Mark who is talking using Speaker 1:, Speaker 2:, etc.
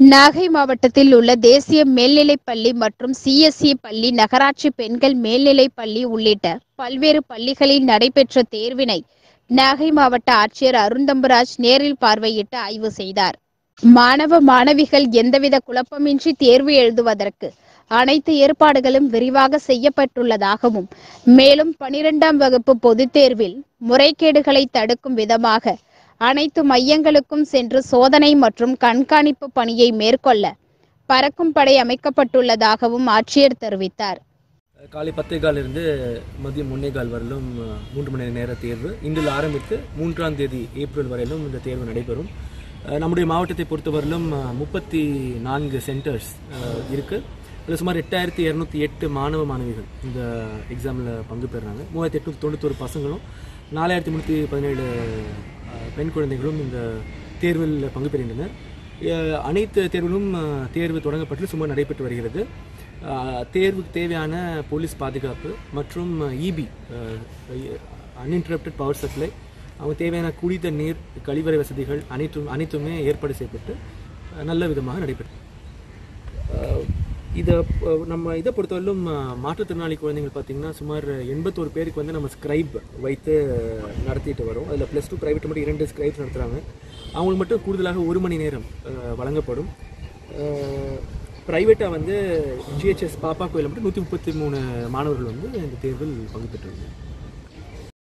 Speaker 1: நாகை மாவட்டத்தில் உள்ள தேசிய மேல்நிலைப் பள்ளி மற்றும் சிஎஸ்இ பள்ளி நகராட்சி பெண்கள் மேல்நிலைப் பள்ளி உள்ளிட்ட பல்வேறு பள்ளிகளில் நடைபெற்ற தேர்வினை நாகை மாவட்ட ஆட்சியர் அருந்தம்பராஜ் நேரில் பார்வையிட்டு ஆய்வு செய்தார் மாணவ மாணவிகள் எந்தவித குழப்பமின்றி தேர்வு எழுதுவதற்கு அனைத்து ஏற்பாடுகளும் விரிவாக செய்யப்பட்டுள்ளதாகவும் மேலும் பனிரெண்டாம் வகுப்பு பொதுத் தேர்வில் முறைகேடுகளை தடுக்கும் விதமாக அனைத்து மையங்களுக்கும் சென்று சோதனை மற்றும் கண்காணிப்பு பணியை மேற்கொள்ள பறக்கும் படை அமைக்கப்பட்டுள்ளதாகவும் ஆட்சியர் தெரிவித்தார்
Speaker 2: காலை பத்தே கால் இருந்து மதியம் ஒன்னே கால் வரலும் அஹ், மூன்று மணி நேர தேர்வு இன்றில் ஆரம்பித்து மூன்றாம் தேதி ஏப்ரல் வரையிலும் இந்த தேர்வு நடைபெறும் அஹ், நம்முடைய மாவட்டத்தை பொறுத்தவரையிலும் முப்பத்தி நான்கு சென்டர்ஸ் இருக்குது அதில் சுமார் எட்டாயிரத்தி இரநூத்தி எட்டு மாணவ மாணவிகள் இந்த எக்ஸாமில் பங்கு பெறுறாங்க மூவாயிரத்தி எட்நூற்றி தொண்ணூத்தொரு பசங்களும் நாலாயிரத்தி முந்நூற்றி பதினேழு அஹ், பெண் குழந்தைகளும் இந்த தேர்வில் பங்கு பெறுகின்றனர் அஹ், அனைத்து தேர்வுகளும் அஹ், தேர்வு தொடங்கப்பட்டு சுமார் நடைபெற்று வருகிறது அஹ், தேர்வுக்கு தேவையான போலீஸ் பாதுகாப்பு மற்றும் இபி அன்இன்டரப்டட் பவர் சப்ளை அவங்க தேவையான குடித நீர் கழிவறை வசதிகள் அனைத்தும் அனைத்துமே ஏற்பாடு செய்யப்பட்டு அஹ், நல்ல விதமாக நடைபெற்று அஹ், இதை அஹ், நம்ம இதை பொறுத்தவரையிலும் அஹ், மாற்றுத்திறனாளி குழந்தைகள் பார்த்தீங்கன்னா சுமார் எண்பத்தோரு பேருக்கு வந்து நம்ம ஸ்கிரைப் வைத்து நடத்திட்டு வரோம் அதில் ப்ளஸ் டூ ப்ரைவேட் மட்டும் இரண்டு ஸ்கிரைப்ஸ் நடத்துகிறாங்க அவங்களுக்கு மட்டும் கூடுதலாக ஒரு மணி நேரம் அஹ், வழங்கப்படும் ப்ரைவேட்டாக வந்து ஜிஹெச்எஸ் பாப்பா கோயிலில் மட்டும் நூற்றி முப்பத்தி மூணு மாணவர்கள் வந்து இந்த தேர்வில் பங்கு பெற்றுள்ளனர்